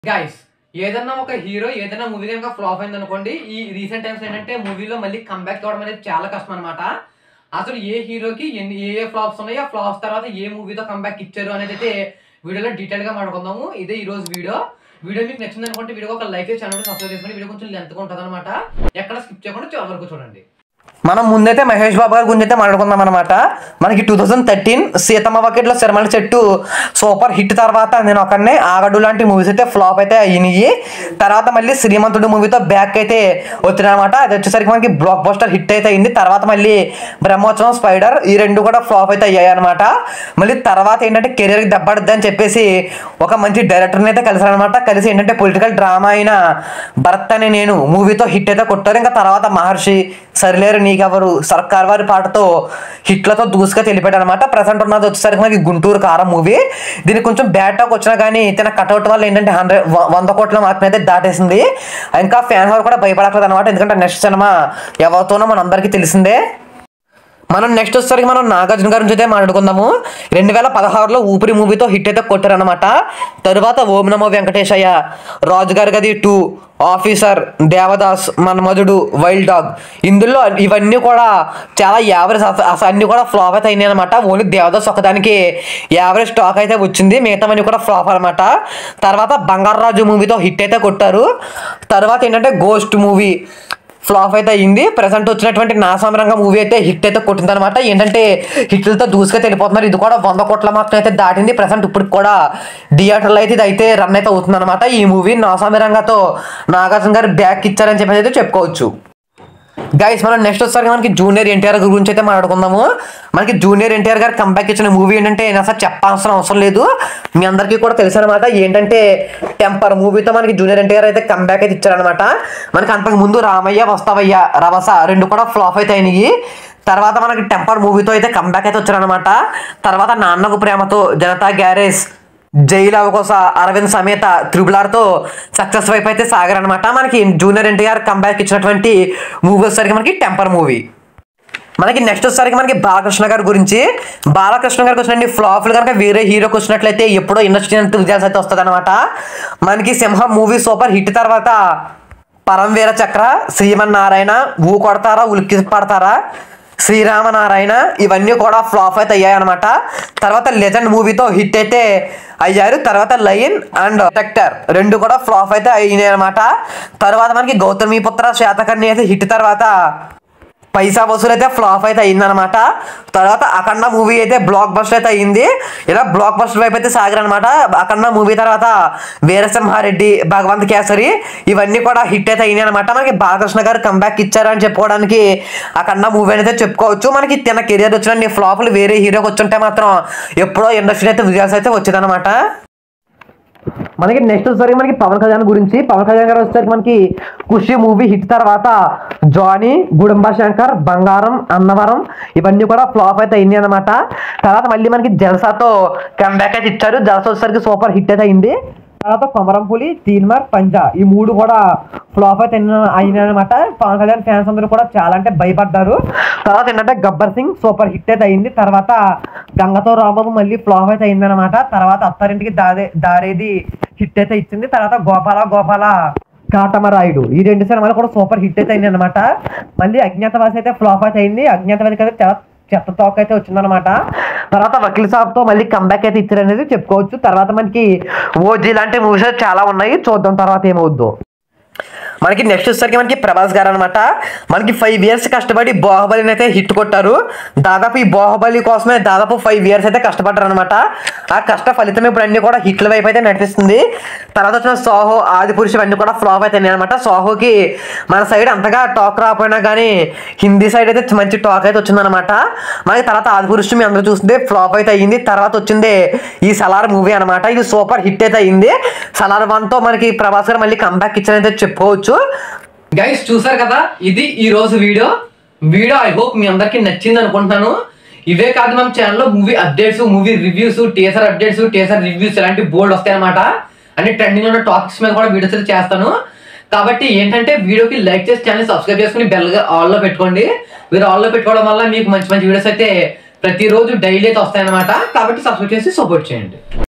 guys ఏదన్నా ఒక hero ఏదైనా మూవీ కనుక ఫ్లాప్ అయింది అనుకోండి ఈ రీసెంట్ టైమ్స్ ఏంటంటే మూవీలో మళ్ళీ కంబ్యాక్ కావడం అనేది చాలా కష్టం అనమాట అసలు ఏ హీరోకి ఎన్ని ఏ ఏ ఫ్లాప్స్ ఉన్నాయో ఆ ఫ్లాప్స్ తర్వాత ఏ మూవీతో కంబ్యాక్ ఇచ్చారు అనేది అయితే వీడియోలో డీటెయిల్ గా మాట్లాడుకుందాము ఇదే ఈ రోజు వీడియో వీడియో మీకు నచ్చింది అనుకుంటే వీడియో ఒక లైక్ ఛానల్ సబ్స్క్రైబ్ చేసుకోండి వీడియో కొంచెం లెంత్ ఉంటుంది అనమాట ఎక్కడ స్కిప్ చేయకుండా చివరి వరకు చూడండి మనం ముందైతే మహేష్ బాబు గారి గురించి అయితే మాట్లాడుకుందాం అనమాట మనకి టూ థౌజండ్ థర్టీన్ సీతమ్మ బకెట్లో శర్మల చెట్టు సూపర్ హిట్ తర్వాత నేను ఒకనే ఆగడు లాంటి మూవీస్ అయితే ఫ్లాప్ అయితే అయినాయి తర్వాత మళ్ళీ శ్రీమంతుడు మూవీతో బ్యాక్ అయితే వచ్చినాయన్నమాట అది వచ్చేసరికి మనకి బ్లాక్ బస్టర్ హిట్ అయితే అయింది తర్వాత మళ్ళీ బ్రహ్మోత్సవం స్పైడర్ ఈ రెండు కూడా ఫ్లాప్ అయితే అయ్యాయి అనమాట మళ్ళీ తర్వాత ఏంటంటే కెరీర్కి దెబ్బడుద్ది అని చెప్పేసి ఒక మంచి డైరెక్టర్ని అయితే కలిసారనమాట కలిసి ఏంటంటే పొలిటికల్ డ్రామా అయిన భరత్ అనే నేను మూవీతో హిట్ అయితే కొట్టారు ఇంకా తర్వాత మహర్షి సరిలేరు నీకెవరు సర్కార్ వారి పాటతో హిట్లతో దూసుగా తెలిపాడు అనమాట ప్రజెంట్ ఉన్నది వచ్చేసరికి మనకి గుంటూరు కారం మూవీ దీనికి కొంచెం బ్యాడ్ టాక్ వచ్చినా కానీ తన కట్అవుట్ వల్ల ఏంటంటే హండ్రెడ్ వంద కోట్ల మార్కుని అయితే దాటేసింది ఇంకా ఫ్యాన్ వారు కూడా భయపడట్లేదు అనమాట ఎందుకంటే నెక్స్ట్ సినిమా ఎవరితోనో మన అందరికీ తెలిసిందే మనం నెక్స్ట్ వచ్చేసరికి మనం నాగార్జున గారి నుంచి అయితే మాట్లాడుకుందాము రెండు వేల పదహారులో ఊపిరి మూవీతో హిట్ అయితే కొట్టారనమాట తరువాత ఓం నమో Venkateshayya Raju Gari Gadhi two officer Devadas Manmadhudu wild dog ఇందులో ఇవన్నీ కూడా చాలా యావరేజ్ అసలు అన్ని కూడా ఫ్లాప్ అయితే అయినాయి అనమాట ఓన్లీ దేవదాస్ ఒకదానికి యావరేజ్ స్టాక్ అయితే వచ్చింది మిగతావన్నీ కూడా ఫ్లాప్ అనమాట తర్వాత బంగారాజు మూవీతో హిట్ అయితే కొట్టారు తర్వాత ఏంటంటే గోస్ట్ మూవీ ఫ్లాప్ అయితే అయ్యింది ప్రజెంట్ వచ్చినటువంటి నా సమరంగా మూవీ అయితే హిట్ అయితే కొట్టింది అనమాట ఏంటంటే హిట్లతో దూసుగా వెళ్ళిపోతున్నారు ఇది కూడా వంద కోట్ల మార్కులు అయితే దాటింది ప్రజెంట్ ఇప్పుడు కూడా థియేటర్లో అయితే ఇది అయితే రన్ అయితే అవుతుంది అనమాట ఈ మూవీ నా సమరంగాతో నాగార్జున గారు బ్యాక్ ఇచ్చారని చెప్పేసి అయితే చెప్పుకోవచ్చు గైస్ మనం నెక్స్ట్ వచ్చేసరికి మనకి జూనియర్ ఎన్టీఆర్ గురించి అయితే మాట్లాడుకుందాము మనకి జూనియర్ ఎన్టీఆర్ గారు కంబ్యాక్ ఇచ్చిన మూవీ ఏంటంటే నేను అసలు చెప్పాల్సిన అవసరం లేదు మీ అందరికీ కూడా తెలుసు అనమాట ఏంటంటే టెంపర్ మూవీతో మనకి జూనియర్ ఎన్టీఆర్ అయితే కంబ్యాక్ అయితే ఇచ్చారనమాట మనకి అంతకు ముందు రామయ్య వస్తావయ్య రవస రెండు కూడా ఫ్లాప్ అయితే అయినాయి తర్వాత మనకి టెంపర్ మూవీతో అయితే కంబ్యాక్ అయితే వచ్చారనమాట తర్వాత నాన్నకు ప్రేమతో జనతా గ్యారేజ్ జైలు అవకోస అరవింద్ సమేత త్రిబులార్తో సక్సెస్ వైపు అయితే సాగారనమాట మనకి జూనియర్ ఎన్టీఆర్ కంబ్యాక్ ఇచ్చినటువంటి మూవీ వచ్చేసరికి మనకి టెంపర్ మూవీ మనకి నెక్స్ట్ వచ్చేసరికి మనకి బాలకృష్ణ గారి గురించి బాలకృష్ణ గారికి వచ్చినటువంటి ఫ్లాప్లు కనుక వేరే హీరోకి వచ్చినట్లయితే ఎప్పుడో ఇండస్ట్రీ అంత విజయాలు అయితే వస్తుంది అనమాట మనకి సింహం మూవీ సూపర్ హిట్ తర్వాత పరంవీర చక్ర శ్రీమన్నారాయణ ఊ కొడతారా ఉలిక్కి పడతారా శ్రీరామనారాయణ ఇవన్నీ కూడా ఫ్లాప్ అయితే అయ్యాయి అనమాట తర్వాత లెజెండ్ మూవీతో హిట్ అయితే అయ్యారు తర్వాత లయన్ అండ్ టెక్టర్ రెండు కూడా ఫ్లాప్ అయితే అయినాయి అనమాట తర్వాత మనకి గౌతమిపుత్ర శాతకర్ణి అయితే హిట్ తర్వాత పైసా వసూలు అయితే ఫ్లాప్ అయితే అయిందనమాట తర్వాత అఖండ మూవీ అయితే బ్లాక్ బస్టర్ అయితే అయింది ఇలా బ్లాక్ బస్టర్ వైపు అయితే సాగారనమాట అఖండ మూవీ తర్వాత వీరసింహారెడ్డి భగవంత్ కేసరి ఇవన్నీ కూడా హిట్ అయితే అయినాయి అనమాట మనకి బాలకృష్ణ గారు కంబ్యాక్ ఇచ్చారని చెప్పుకోవడానికి అఖండ మూవీ అయితే చెప్పుకోవచ్చు మనకి తన కెరియర్ వచ్చిన ఫ్లాప్లు వేరే హీరోకి వచ్చుంటే మాత్రం ఎప్పుడో ఇండస్ట్రీ అయితే విజయాలు అయితే వచ్చేదన్నమాట మనకి నెక్స్ట్ వచ్చేసరికి మనకి పవన్ కళ్యాణ్ గురించి పవన్ కళ్యాణ్ గారు వచ్చేసరికి మనకి ఖుషి మూవీ హిట్ తర్వాత జానీ గుడుంబ శంకర్ బంగారం అన్నవరం ఇవన్నీ కూడా ఫ్లాప్ అయితే అయింది అనమాట తర్వాత మళ్ళీ మనకి జల్సాతో కంబ్యాక్ అయితే ఇచ్చారు జల్సా వచ్చేసరికి సూపర్ హిట్ అయితే అయింది తర్వాత కొమరంపులి తీన్మార్ పంజా ఈ మూడు కూడా ఫ్లాప్ అయితే అయినాయి అనమాట పవన్ కళ్యాణ్ ఫ్యాన్స్ అందరూ కూడా చాలా అంటే భయపడ్డారు తర్వాత ఏంటంటే గబ్బర్ సింగ్ సూపర్ హిట్ అయితే అయింది తర్వాత గంగతో రాంబాబు మళ్ళీ ఫ్లాప్ అయితే అయింది అనమాట తర్వాత అత్తారింటికి దారే దారేది హిట్ అయితే ఇచ్చింది తర్వాత గోపాల గోపాల కాటమరాయుడు ఈ రెండు సినిమాలు కూడా సూపర్ హిట్ అయితే అయింది అనమాట మళ్ళీ అజ్ఞాతవాసి అయితే ఫ్లాప్ అయితే అయింది అజ్ఞాతవాసి అయితే చాలా చెత్త తోక అయితే వచ్చిందనమాట తర్వాత వకీల్ సాబ్తో మళ్ళీ కంబ్యాక్ అయితే ఇచ్చారు అనేది చెప్పుకోవచ్చు తర్వాత మనకి ఓజీ లాంటి మూవీస్ చాలా ఉన్నాయి చూద్దాం తర్వాత ఏమవుద్దో మనకి నెక్స్ట్ వచ్చేసరికి మనకి ప్రభాస్ గారు అనమాట మనకి ఫైవ్ ఇయర్స్ కష్టపడి బాహుబలిని అయితే హిట్ కొట్టారు దాదాపు ఈ బాహుబలి కోసమే దాదాపు ఫైవ్ ఇయర్స్ అయితే కష్టపడ్డారు అనమాట ఆ కష్ట ఫలితం ఇప్పుడు అన్ని కూడా హిట్ల వైపు అయితే నడిపిస్తుంది తర్వాత వచ్చిన సాహో ఆది పురుషు అన్ని కూడా ఫ్లాప్ అయితే అనమాట సాహోకి మన సైడ్ అంతగా టాక్ రాకపోయినా కానీ హిందీ సైడ్ అయితే మంచి టాక్ అయితే వచ్చిందనమాట మనకి తర్వాత ఆది పురుషు మీ అందరూ చూస్తుంటే ఫ్లాప్ అయితే అయ్యింది తర్వాత వచ్చింది ఈ సలార్ మూవీ అనమాట ఇది సూపర్ హిట్ అయితే అయ్యింది సలార్ వన్ తో మనకి ప్రభాస్ గారు మళ్ళీ కంబ్యాక్ ఇచ్చారైతే చెప్పుకోవచ్చు గైస్ చూసారు కదా ఇది ఈ రోజు వీడియో వీడియో ఐ హోప్ మీ అందరికి నచ్చింది అనుకుంటున్నాను ఇవే కాదు మన ఛానల్లో movie updates movie reviews TSR updates TSR reviews ఇలాంటి బోల్డ్ వస్తాయి అనమాట అన్ని ట్రెండింగ్ ఉన్న టాపిక్స్ మీద కూడా వీడియోస్ అయితే చేస్తాను కాబట్టి ఏంటంటే వీడియోకి లైక్ చేసి ఛానల్ సబ్స్క్రైబ్ చేసుకుని బెల్ ఆల్లో పెట్టుకోండి మీరు ఆల్లో పెట్టుకోవడం వల్ల మీకు మంచి మంచి వీడియోస్ అయితే ప్రతిరోజు డైలీ అయితే వస్తాయన్నమాట కాబట్టి సబ్స్క్రైబ్ చేసి సపోర్ట్ చేయండి